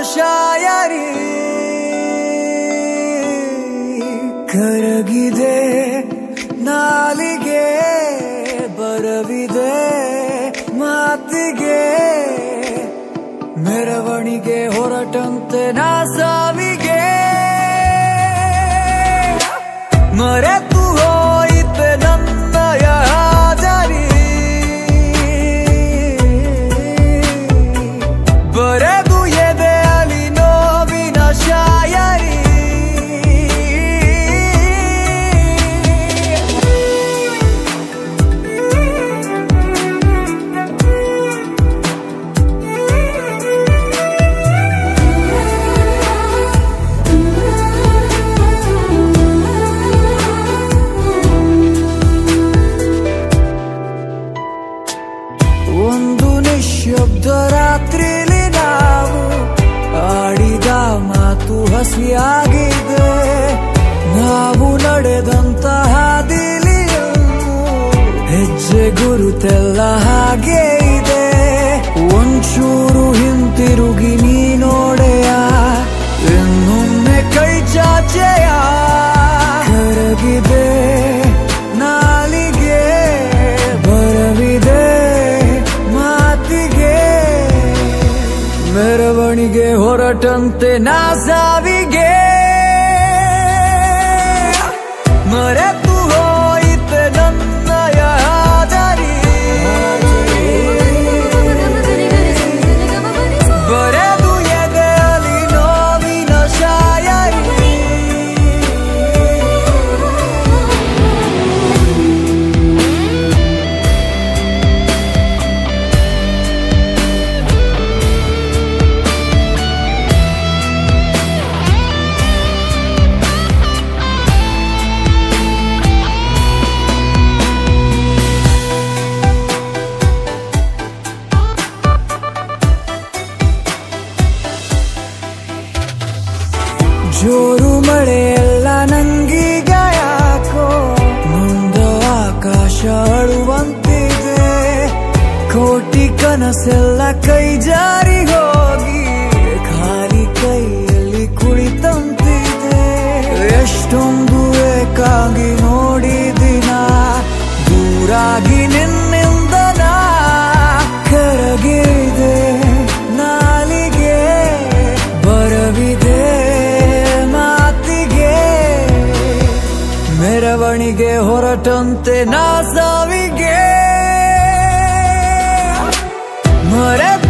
ಶಾಯರಿ ಕರಗಿದೆ ನಾಲಿಗೆ ಬರವಿದೆ ಮಾತಿಗೆ ಮೆರವಣಿಗೆ ಹೊರಟಂತೆ ನಾ ಸಾವಿಗೆ ಮರೆತು ಹೋಯಿತೆ ನನ್ನಯ ಹಾಜರಿ ಬರೆದು ಎದೆಯಲ್ಲಿ ನೋವಿನ ಶಾಯರಿ ಒಂದು ನಿಶಬ್ದ ರಾತ್ರಿಲಿ ನಾವು ಆಡಿದ ಮಾತು ಹಸಿಯಾಗಿದೆ ನಾವು ನಡೆದಂತ ಹಾದಿಲಿ ಹೆಜ್ಜೆ ಗುರುತೆಲ್ಲ ಹಾಗೆ ಇದೆ ಒಂಚೂರು ಹಿಂತಿರುಗಿ ನೀ ನೋಡೆಯ ಇನ್ನೊಮ್ಮೆ ಕೈ ಚಾಚೆಯ ಕರಗಿದೆ ನಾಲಿಗೆ ಬರವಿದೆ ಮಾತಿಗೆ ಮೆರವಣಿಗೆ ಹೊರಟಂತೆ ನಾ ಸಾವಿಗೆ ಮರೆತು ಹೋಯಿತೆ ನನ್ನಯ ಹಾಜರಿ ಬರೆದು ಎದೆಯಲ್ಲಿ ನೋವಿನ ಶಾಯರಿ ಜೋರು ಮಳೆಯೆಲ್ಲ ನಂಗೀಗ ಯಾಕೋ ಮುಂದ ಆಕಾಶ ಅಳುವಂತಿದೆ ಕೋಟಿ ಕನಸೆಲ್ಲ ಕೈ ಜಾರಿ ಹೋಗಿ ಖಾಲಿ ಕೈಯಲ್ಲಿ ಕುಳಿತಂತಿದೆ ಎಷ್ಟೊಂದು ಏಕಾಗಿ ನೋಡಿದಿನ ದೂರಾಗಿ ನಿನ್ನಿಂದ ನಾ ಕರಗಿದೆ ನಾಲಿಗೆ ಬರವಿದೆ ಮಾತಿಗೆ ಮೆರವಣಿಗೆ ಹೊರಟಂತೆ ನಾ ಸಾವಿಗೆ ಮರೆತು